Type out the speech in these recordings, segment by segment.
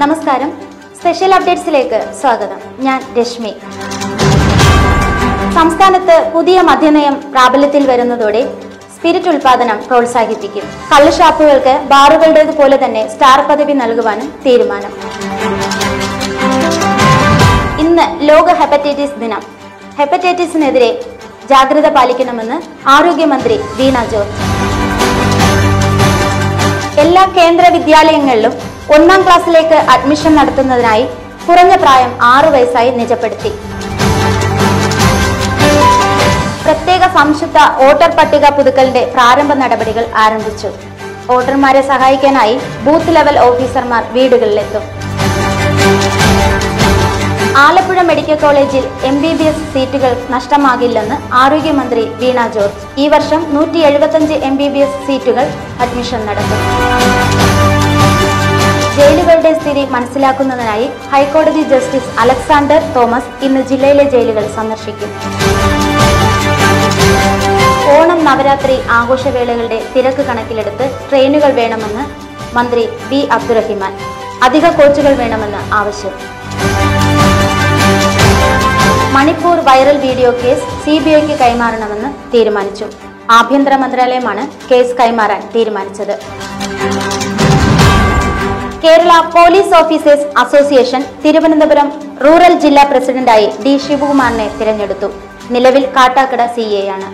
നമസ്കാരം സ്പെഷ്യൽ അപ്ഡേറ്റ്സിലേക്ക് സ്വാഗതം ഞാൻ രശ്മി സംസ്ഥാനത്ത് പുതിയ മദ്യനയം പ്രാബല്യത്തിൽ വരുന്നതോടെ സ്പിരിറ്റ് ഉൽപാദനം പ്രോത്സാഹിപ്പിക്കും കള്ളുഷാപ്പുകൾക്ക് ബാറുകളുടേതുപോലെ തന്നെ സ്റ്റാർ പദവി നൽകുവാനും തീരുമാനം ഇന്ന് ലോക ഹെപ്പറ്റൈറ്റിസ് ദിനം ഹെപ്പറ്റൈറ്റിസിനെതിരെ ജാഗ്രത പാലിക്കണമെന്ന് ആരോഗ്യമന്ത്രി വീണ ജോർജ് എല്ലാ കേന്ദ്ര വിദ്യാലയങ്ങളിലും ഒന്നാം ക്ലാസ്സിലേക്ക് അഡ്മിഷൻ നടത്തുന്നതിനായി കുറഞ്ഞ പ്രായം ആറു വയസ്സായി നിജപ്പെടുത്തി പ്രത്യേക സംയുക്ത വോട്ടർ പട്ടിക പുതുക്കലിന്റെ പ്രാരംഭ നടപടികൾ ആരംഭിച്ചു വോട്ടർമാരെ സഹായിക്കാനായി ബൂത്ത് ലെവൽ ഓഫീസർമാർ വീടുകളിലെത്തും ആലപ്പുഴ മെഡിക്കൽ കോളേജിൽ എം ബി ബി എസ് സീറ്റുകൾ നഷ്ടമാകില്ലെന്ന് ആരോഗ്യമന്ത്രി വീണ ജോർജ് ഈ വർഷം നൂറ്റി എഴുപത്തഞ്ച് എം ബി ബി എസ് സീറ്റുകൾ അഡ്മിഷൻ നടത്തും ജയിലുകളുടെ സ്ഥിതി മനസ്സിലാക്കുന്നതിനായി ഹൈക്കോടതി ജസ്റ്റിസ് അലക്സാണ്ടർ തോമസ് ഇന്ന് ജില്ലയിലെ ജയിലുകൾ സന്ദർശിക്കും ഓണം നവരാത്രി ആഘോഷവേളകളുടെ തിരക്ക് കണക്കിലെടുത്ത് ട്രെയിനുകൾ വേണമെന്ന് മന്ത്രി ബി അബ്ദുറഹിമാൻ അധിക കോച്ചുകൾ വേണമെന്ന് ആവശ്യം Manipur viral video case C B ഐക്ക് കൈമാറണമെന്ന് തീരുമാനിച്ചു ആഭ്യന്തര മന്ത്രാലയമാണ് കേസ് കൈമാറാൻ തീരുമാനിച്ചത് Kerala police officers association Thiruvananthapuram rural ജില്ലാ പ്രസിഡന്റായി ഡി ശിവകുമാറിനെ തിരഞ്ഞെടുത്തു നിലവിൽ കാട്ടാക്കട സി എ ആണ്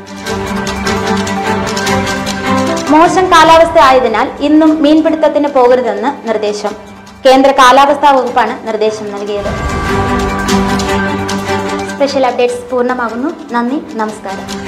മോശം കാലാവസ്ഥ ആയതിനാൽ ഇന്നും മീൻപിടുത്തത്തിന് പോകരുതെന്ന് നിർദ്ദേശം കേന്ദ്ര കാലാവസ്ഥാ വകുപ്പാണ് നിർദ്ദേശം നൽകിയത് സ്പെഷ്യൽ അപ്ഡേറ്റ്സ് പൂർണ്ണമാകുന്നു നന്ദി നമസ്കാരം